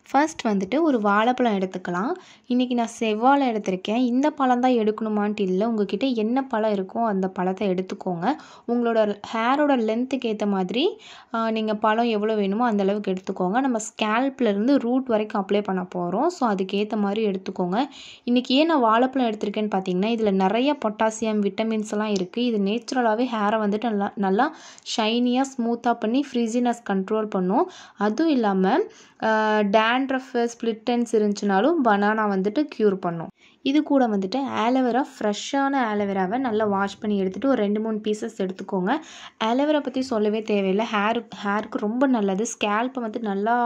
first வந்துட்டு ஒரு வாழைப்பழம் எடுத்துக்கலாம் இன்றைக்கி நான் செவ்வாழை எடுத்திருக்கேன் இந்த பழம் தான் எடுக்கணுமான்ட்டு இல்லை உங்ககிட்ட என்ன பழம் இருக்கோ அந்த பழத்தை எடுத்துக்கோங்க உங்களோட ஹேரோட லென்த்துக்கு ஏற்ற மாதிரி நீங்கள் பழம் எவ்வளோ வேணுமோ அந்த அளவுக்கு எடுத்துக்கோங்க நம்ம ஸ்கேல்ப்லேருந்து ரூட் வரைக்கும் அப்ளை பண்ண போகிறோம் ஸோ அதுக்கேற்ற மாதிரி எடுத்துக்கோங்க இன்றைக்கி ஏன் நான் வாழைப்பழம் எடுத்திருக்கேன்னு பார்த்தீங்கன்னா இதில் நிறைய பொட்டாசியம் விட்டமின்ஸ் எல்லாம் இருக்குது இது நேச்சுரலாகவே ஹேரை வந்துட்டு நல்லா நல்லா ஷைனியாக ஸ்மூத்தாக பண்ணி ஃப்ரீசினஸ் கண்ட்ரோல் பண்ணும் அதுவும் இல்லாமல் டேண்ட்ரஃப் ஸ்ப்ளிட்டன்ஸ் இருந்துச்சுனாலும் பனானா வந்துட்டு க்யூர் பண்ணும் இது கூட வந்துட்டு ஆலோவேரா ஃப்ரெஷ்ஷான ஆலோவேராவை நல்லா வாஷ் பண்ணி எடுத்துகிட்டு ஒரு ரெண்டு மூணு பீசஸ் எடுத்துக்கோங்க ஆலோவேரா பற்றி சொல்லவே தேவையில்லை ஹேர் ஹேருக்கு ரொம்ப நல்லது ஸ்கேல்ப்பை வந்து நல்லா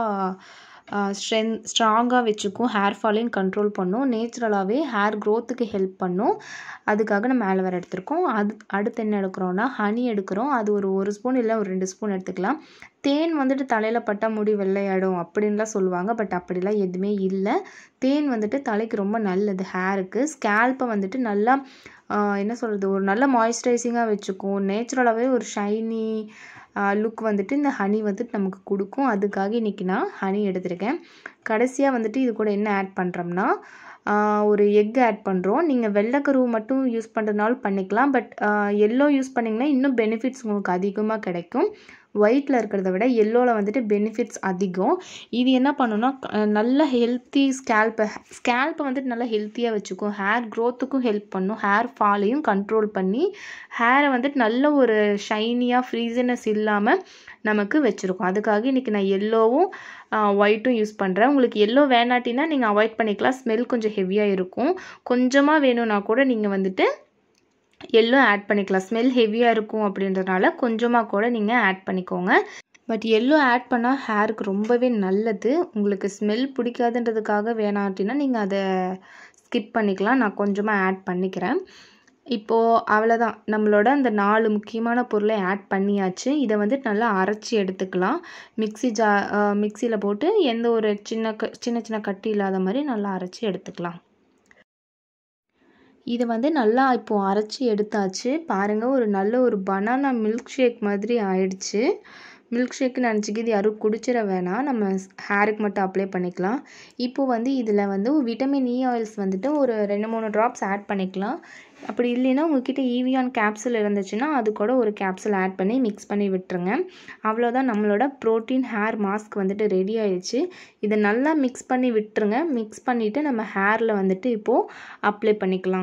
ஸ்ட்ரென் ஸ்ட்ராங்காக வச்சுக்கும் ஹேர் ஃபாலையும் கண்ட்ரோல் பண்ணும் நேச்சுரலாகவே ஹேர் க்ரோத்துக்கு ஹெல்ப் பண்ணும் அதுக்காக நம்ம ஆலோவேரா எடுத்திருக்கோம் அது அடுத்து என்ன எடுக்கிறோன்னா ஹனி எடுக்கிறோம் அது ஒரு ஒரு ஸ்பூன் இல்லை ஒரு ரெண்டு ஸ்பூன் எடுத்துக்கலாம் தேன் வந்துட்டு தலையில் பட்டால் முடி வெள்ளையாடும் அப்படின்லாம் சொல்லுவாங்க பட் அப்படிலாம் எதுவுமே இல்லை தேன் வந்துட்டு தலைக்கு ரொம்ப நல்லது ஹேருக்கு ஸ்கேல்ப்பை வந்துட்டு நல்லா என்ன சொல்கிறது ஒரு நல்ல மாய்ஸ்சரைசிங்காக வச்சுக்கும் நேச்சுரலாகவே ஒரு ஷைனி லுக் வந்துட்டு இந்த ஹனி வந்துட்டு நமக்கு கொடுக்கும் அதுக்காக இன்றைக்கி நான் ஹனி எடுத்திருக்கேன் கடைசியாக வந்துட்டு இது கூட என்ன ஆட் பண்ணுறோம்னா ஒரு எக் ஆட் பண்ணுறோம் நீங்கள் வெள்ளைக்கருவு மட்டும் யூஸ் பண்ணுறதுனாலும் பண்ணிக்கலாம் பட் எல்லோ யூஸ் பண்ணிங்கன்னா இன்னும் பெனிஃபிட்ஸ் உங்களுக்கு அதிகமாக கிடைக்கும் ஒயிட்டில் இருக்கிறத விட எல்லோவில் வந்துட்டு பெனிஃபிட்ஸ் அதிகம் இது என்ன பண்ணுன்னா நல்ல ஹெல்த்தி ஸ்கேல்ப்பை ஸ்கேல்ப்பை வந்துட்டு நல்லா ஹெல்த்தியாக வச்சுக்கும் ஹேர் க்ரோத்துக்கும் ஹெல்ப் பண்ணும் ஹேர் ஃபாலையும் கண்ட்ரோல் பண்ணி ஹேரை வந்துட்டு நல்ல ஒரு ஷைனியாக ஃப்ரீசினஸ் இல்லாமல் நமக்கு வச்சுருக்கோம் அதுக்காக இன்றைக்கி நான் எல்லோவும் ஒயிட்டும் யூஸ் பண்ணுறேன் உங்களுக்கு எல்லோ வேணாட்டினா நீங்கள் அவாய்ட் பண்ணிக்கலாம் ஸ்மெல் கொஞ்சம் ஹெவியாக இருக்கும் கொஞ்சமாக வேணும்னா கூட நீங்கள் வந்துட்டு எல்லோ ஆட் பண்ணிக்கலாம் ஸ்மெல் ஹெவியாக இருக்கும் அப்படின்றதுனால கொஞ்சமாக கூட நீங்கள் ஆட் பண்ணிக்கோங்க பட் எல்லோ ஆட் பண்ணால் ஹேருக்கு ரொம்பவே நல்லது உங்களுக்கு ஸ்மெல் பிடிக்காதுன்றதுக்காக வேணாட்டினா நீங்கள் அதை ஸ்கிப் பண்ணிக்கலாம் நான் கொஞ்சமாக ஆட் பண்ணிக்கிறேன் இப்போது அவ்வளோதான் நம்மளோட அந்த நாலு முக்கியமான பொருளை ஆட் பண்ணியாச்சு இதை வந்து நல்லா அரைச்சி எடுத்துக்கலாம் மிக்சி ஜா மிக்சியில் போட்டு எந்த ஒரு சின்ன க சின்ன சின்ன கட்டி இல்லாத மாதிரி நல்லா அரைச்சி எடுத்துக்கலாம் இதை வந்து நல்லா இப்போது அரைச்சி எடுத்தாச்சு பாருங்கள் ஒரு நல்ல ஒரு பனானா மில்க் ஷேக் மாதிரி ஆயிடுச்சு மில்க் ஷேக்கு நினச்சிக்கிது யாரும் குடிச்சிட வேணாம் நம்ம ஹேருக்கு மட்டும் அப்ளை பண்ணிக்கலாம் இப்போது வந்து இதில் வந்து விட்டமின் இ ஆயில்ஸ் வந்துட்டு ஒரு ரெண்டு மூணு ட்ராப்ஸ் ஆட் பண்ணிக்கலாம் அப்படி இல்லைன்னா உங்ககிட்ட ஈவியான் கேப்சூல் இருந்துச்சுன்னா அது கூட ஒரு கேப்சூல் ஆட் பண்ணி மிக்ஸ் பண்ணி விட்டுருங்க அவ்வளோதான் நம்மளோட ப்ரோட்டீன் ஹேர் மாஸ்க் வந்துட்டு ரெடி ஆயிடுச்சு இதை நல்லா மிக்ஸ் பண்ணி விட்டுருங்க மிக்ஸ் பண்ணிவிட்டு நம்ம ஹேரில் வந்துட்டு இப்போது அப்ளை பண்ணிக்கலாம்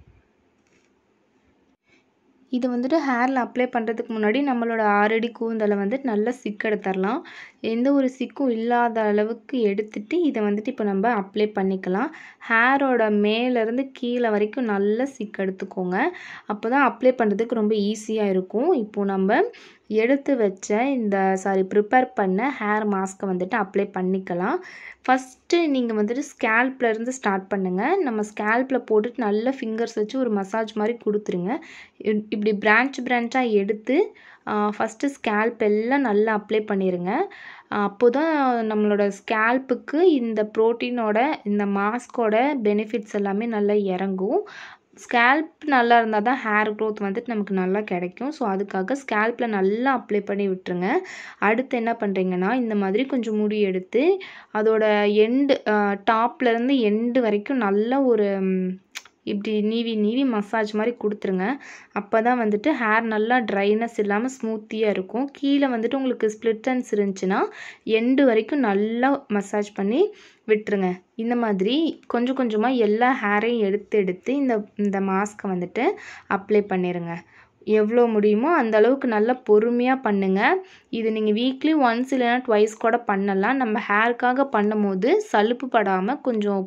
இது வந்துட்டு ஹேரில் அப்ளை பண்ணுறதுக்கு முன்னாடி நம்மளோட ஆறடி கூந்தலை வந்துட்டு நல்லா சிக் எடுத்துடலாம் எந்த ஒரு சிக்கும் இல்லாத அளவுக்கு எடுத்துட்டு இதை வந்துட்டு இப்போ நம்ம அப்ளை பண்ணிக்கலாம் ஹேரோட மேலேருந்து கீழே வரைக்கும் நல்லா சிக் எடுத்துக்கோங்க அப்போ தான் அப்ளை பண்ணுறதுக்கு ரொம்ப ஈஸியாக இருக்கும் இப்போது நம்ம எடுத்து வச்ச இந்த சாரி ப்ரிப்பேர் பண்ண ஹேர் மாஸ்க்கை வந்துட்டு அப்ளை பண்ணிக்கலாம் ஃபஸ்ட்டு நீங்கள் வந்துட்டு ஸ்கேல்ப்லேருந்து ஸ்டார்ட் பண்ணுங்கள் நம்ம ஸ்கேல்பில் போட்டுட்டு நல்ல ஃபிங்கர்ஸ் வச்சு ஒரு மசாஜ் மாதிரி கொடுத்துருங்க இப்படி பிரான்ச் பிரான்ச்சாக எடுத்து ஃபஸ்ட்டு ஸ்கேல்ப் எல்லாம் நல்லா அப்ளை பண்ணிடுங்க அப்போ தான் நம்மளோட ஸ்கேல்ப்புக்கு இந்த ப்ரோட்டீனோட இந்த மாஸ்கோட பெனிஃபிட்ஸ் எல்லாமே நல்லா இறங்கும் ஸ்கேல்ப் நல்லா இருந்தால் தான் ஹேர் க்ரோத் வந்துட்டு நமக்கு நல்லா கிடைக்கும் ஸோ அதுக்காக ஸ்கேல்ப்பில் நல்லா அப்ளை பண்ணி விட்டுருங்க அடுத்து என்ன பண்ணுறீங்கன்னா இந்த மாதிரி கொஞ்சம் முடி எடுத்து அதோட எண்டு டாப்லேருந்து எண்டு வரைக்கும் நல்ல ஒரு இப்படி நீவி நீவி மசாஜ் மாதிரி கொடுத்துருங்க அப்போ தான் வந்துட்டு ஹேர் நல்லா ட்ரைனஸ் இல்லாமல் ஸ்மூத்தியாக இருக்கும் கீழே வந்துட்டு உங்களுக்கு ஸ்ப்ளிட்டன்ஸ் இருந்துச்சுன்னா எண்டு வரைக்கும் நல்லா மசாஜ் பண்ணி விட்டுருங்க இந்த மாதிரி கொஞ்சம் கொஞ்சமாக எல்லா ஹேரையும் எடுத்து எடுத்து இந்த இந்த மாஸ்க்கை வந்துட்டு அப்ளை பண்ணிடுங்க எவ்வளோ முடியுமோ அந்த அளவுக்கு நல்லா பொறுமையாக பண்ணுங்கள் இது நீங்கள் வீக்லி ஒன்ஸ் இல்லைனா ட்வைஸ் கூட பண்ணலாம் நம்ம ஹேருக்காக பண்ணும்போது சலுப்பு படாமல் கொஞ்சம்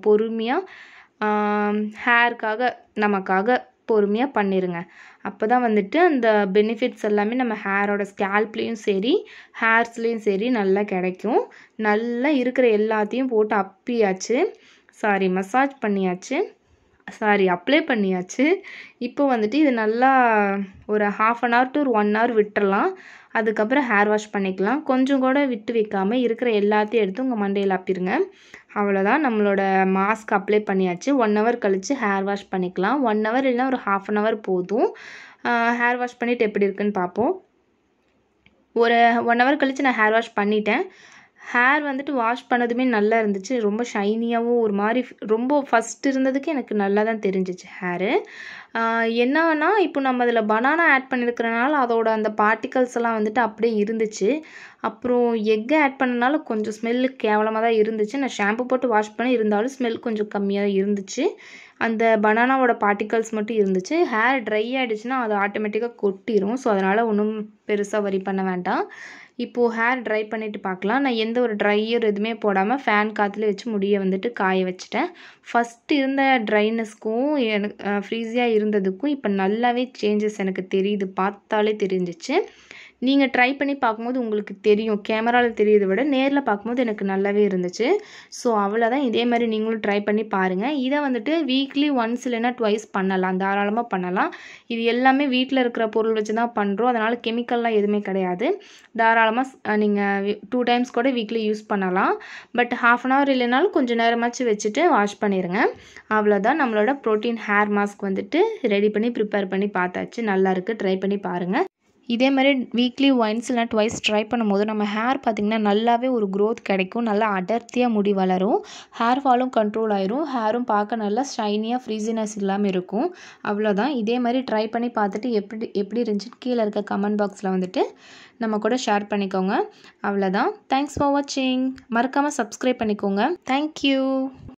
பொறுமையாக ஹேருக்காக நமக்காக பொறுமையாக பண்ணிடுங்க அப்போ தான் வந்துட்டு அந்த பெனிஃபிட்ஸ் எல்லாமே நம்ம ஹேரோட ஸ்கேல்ப்லேயும் சரி ஹேர்ஸ்லேயும் சரி நல்லா கிடைக்கும் நல்லா இருக்கிற எல்லாத்தையும் போட்டு அப்பியாச்சு சாரி மசாஜ் பண்ணியாச்சு சாரி அப்ளை பண்ணியாச்சு இப்போ வந்துட்டு இது நல்லா ஒரு ஹாஃப் அன் ஹவர் டு ஒரு ஒன் ஹவர் விட்டுறலாம் அதுக்கப்புறம் ஹேர் வாஷ் பண்ணிக்கலாம் கொஞ்சம் கூட விட்டு வைக்காமல் இருக்கிற எல்லாத்தையும் எடுத்து உங்கள் மண்டையில் அப்பிடுங்க அவ்வளோதான் நம்மளோட மாஸ்க் அப்ளை பண்ணியாச்சு ஒன் ஹவர் கழித்து ஹேர் வாஷ் பண்ணிக்கலாம் ஒன் ஹவர் இல்லைனா ஒரு ஹாஃப் அன் ஹவர் போதும் ஹேர் வாஷ் பண்ணிவிட்டு எப்படி இருக்குன்னு பார்ப்போம் ஒரு ஒன் ஹவர் கழித்து நான் ஹேர் வாஷ் பண்ணிட்டேன் ஹேர் வந்துட்டு வாஷ் பண்ணதுமே நல்லா இருந்துச்சு ரொம்ப ஷைனியாகவும் ஒரு மாதிரி ரொம்ப ஃபஸ்ட் இருந்ததுக்கு எனக்கு நல்லா தான் தெரிஞ்சிச்சு ஹேரு என்னன்னா இப்போ நம்ம அதில் பனானா ஆட் பண்ணியிருக்கிறனால அதோட அந்த பார்ட்டிகல்ஸ் எல்லாம் வந்துட்டு அப்படியே இருந்துச்சு அப்புறம் எக்கு ஆட் பண்ணனால கொஞ்சம் ஸ்மெல்லு கேவலமாக தான் இருந்துச்சு நான் ஷாம்பு போட்டு வாஷ் பண்ணி இருந்தாலும் ஸ்மெல் கொஞ்சம் கம்மியாக தான் இருந்துச்சு அந்த பனானாவோட பார்ட்டிகல்ஸ் மட்டும் இருந்துச்சு ஹேர் ட்ரை ஆகிடுச்சுன்னா அது ஆட்டோமேட்டிக்காக கொட்டிடும் ஸோ அதனால் ஒன்றும் பெருசாக வரி பண்ண வேண்டாம் இப்போது ஹேர் ட்ரை பண்ணிவிட்டு பார்க்கலாம் நான் எந்த ஒரு ட்ரையர் எதுவுமே போடாமல் ஃபேன் காற்றுல வச்சு முடியை வந்துட்டு காய வச்சுட்டேன் ஃபஸ்ட்டு இருந்த ட்ரைனஸ்க்கும் எனக்கு ஃப்ரீஸியாக இருந்ததுக்கும் இப்போ நல்லாவே சேஞ்சஸ் எனக்கு தெரியுது பார்த்தாலே தெரிஞ்சிச்சு நீங்கள் ட்ரை பண்ணி பார்க்கும்போது உங்களுக்கு தெரியும் கேமராவில் தெரியுதை விட நேரில் பார்க்கும்போது எனக்கு நல்லாவே இருந்துச்சு ஸோ அவ்வளோதான் இதே மாதிரி நீங்களும் ட்ரை பண்ணி பாருங்கள் இதை வந்துட்டு வீக்லி ஒன்ஸ் இல்லைன்னா ட்வைஸ் பண்ணலாம் தாராளமாக பண்ணலாம் இது எல்லாமே வீட்டில் இருக்கிற பொருள் வச்சு தான் பண்ணுறோம் அதனால் கெமிக்கல்லாம் எதுவுமே கிடையாது தாராளமாக நீங்கள் டூ டைம்ஸ் கூட வீக்லி யூஸ் பண்ணலாம் பட் ஹாஃப் அன் ஹவர் இல்லைனாலும் கொஞ்சம் நேரமாச்சு வச்சுட்டு வாஷ் பண்ணிடுங்க அவ்வளோதான் நம்மளோட ப்ரோட்டீன் ஹேர் மாஸ்க் வந்துட்டு ரெடி பண்ணி ப்ரிப்பேர் பண்ணி பார்த்தாச்சு நல்லா இருக்குது ட்ரை பண்ணி பாருங்கள் இதே மாதிரி வீக்லி ஒன்ஸ் இல்லைனா ட்வைஸ் ட்ரை பண்ணும்போது நம்ம ஹேர் பார்த்திங்கன்னா நல்லாவே ஒரு க்ரோத் கிடைக்கும் நல்லா அடர்த்தியாக முடி வளரும் ஹேர் ஃபாலும் கண்ட்ரோல் ஆயிரும் ஹேரும் பார்க்க நல்லா ஷைனியாக ஃப்ரீசினஸ் இல்லாமல் இருக்கும் அவ்வளோதான் இதே மாதிரி ட்ரை பண்ணி பார்த்துட்டு எப்படி எப்படி இருந்துச்சு கீழே இருக்க கமெண்ட் பாக்ஸில் வந்துட்டு நம்ம கூட ஷேர் பண்ணிக்கோங்க அவ்வளோதான் தேங்க்ஸ் ஃபார் வாட்சிங் மறக்காமல் சப்ஸ்கிரைப் பண்ணிக்கோங்க தேங்க்யூ